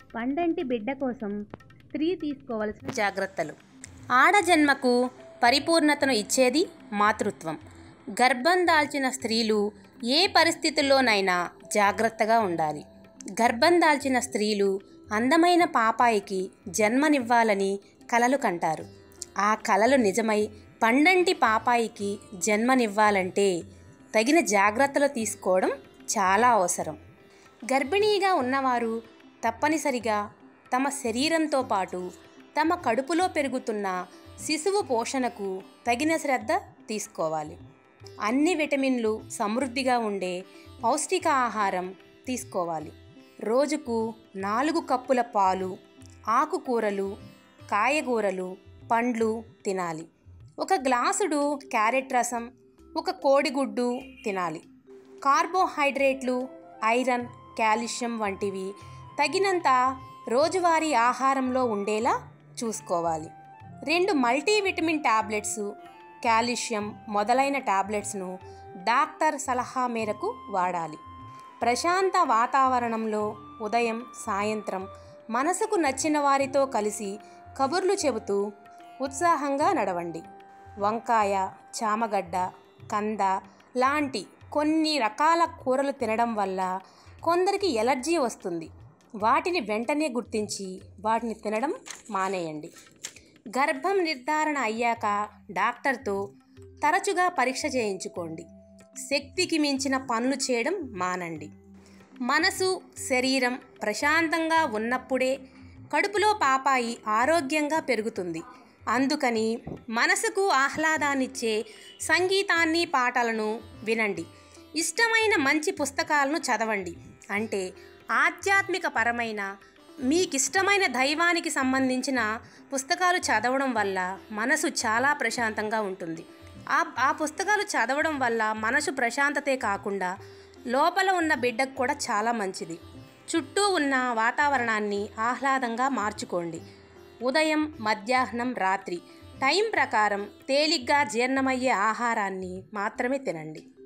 పండంటి బిడ్డ కోసం స్త్రీ తీసుకోవలసిన జాగ్రత్తలు ఆడజన్మకు పరిపూర్ణతను ఇచ్చేది మాతృత్వం గర్భం దాల్చిన స్త్రీలు ఏ పరిస్థితుల్లోనైనా జాగ్రత్తగా ఉండాలి గర్భం దాల్చిన స్త్రీలు అందమైన పాపాయికి జన్మనివ్వాలని కలలు కంటారు ఆ కలలు నిజమై పండంటి పాపాయికి జన్మనివ్వాలంటే తగిన జాగ్రత్తలు తీసుకోవడం చాలా అవసరం గర్భిణీగా ఉన్నవారు తప్పనిసరిగా తమ శరీరంతో పాటు తమ కడుపులో పెరుగుతున్న శిశువు పోషణకు తగిన శ్రద్ధ తీసుకోవాలి అన్ని విటమిన్లు సమృద్ధిగా ఉండే పౌష్టిక ఆహారం తీసుకోవాలి రోజుకు నాలుగు కప్పుల పాలు ఆకుకూరలు కాయగూరలు పండ్లు తినాలి ఒక గ్లాసుడు క్యారెట్ రసం ఒక కోడిగుడ్డు తినాలి కార్బోహైడ్రేట్లు ఐరన్ కాల్షియం వంటివి తగినంత రోజువారీ ఆహారంలో ఉండేలా చూసుకోవాలి రెండు మల్టీవిటమిన్ టాబ్లెట్స్ కాల్షియం మొదలైన టాబ్లెట్స్ను డాక్టర్ సలహా మేరకు వాడాలి ప్రశాంత వాతావరణంలో ఉదయం సాయంత్రం మనసుకు నచ్చిన వారితో కలిసి కబుర్లు చెబుతూ ఉత్సాహంగా నడవండి వంకాయ చామగడ్డ కంద లాంటి కొన్ని రకాల కూరలు తినడం వల్ల కొందరికి ఎలర్జీ వస్తుంది వాటిని వెంటనే గుర్తించి వాటిని తినడం మానేయండి గర్భం నిర్ధారణ అయ్యాక డాక్టర్తో తరచుగా పరీక్ష చేయించుకోండి శక్తికి మించిన పనులు చేయడం మానండి మనసు శరీరం ప్రశాంతంగా ఉన్నప్పుడే కడుపులో పాపాయి ఆరోగ్యంగా పెరుగుతుంది అందుకని మనసుకు ఆహ్లాదాన్నిచ్చే సంగీతాన్ని పాటలను వినండి ఇష్టమైన మంచి పుస్తకాలను చదవండి అంటే ఆధ్యాత్మిక పరమైన మీకిష్టమైన దైవానికి సంబంధించిన పుస్తకాలు చదవడం వల్ల మనసు చాలా ప్రశాంతంగా ఉంటుంది ఆ ఆ పుస్తకాలు చదవడం వల్ల మనసు ప్రశాంతతే కాకుండా లోపల ఉన్న బిడ్డకు కూడా చాలా మంచిది చుట్టూ ఉన్న వాతావరణాన్ని ఆహ్లాదంగా మార్చుకోండి ఉదయం మధ్యాహ్నం రాత్రి టైం ప్రకారం తేలిగ్గా జీర్ణమయ్యే ఆహారాన్ని మాత్రమే తినండి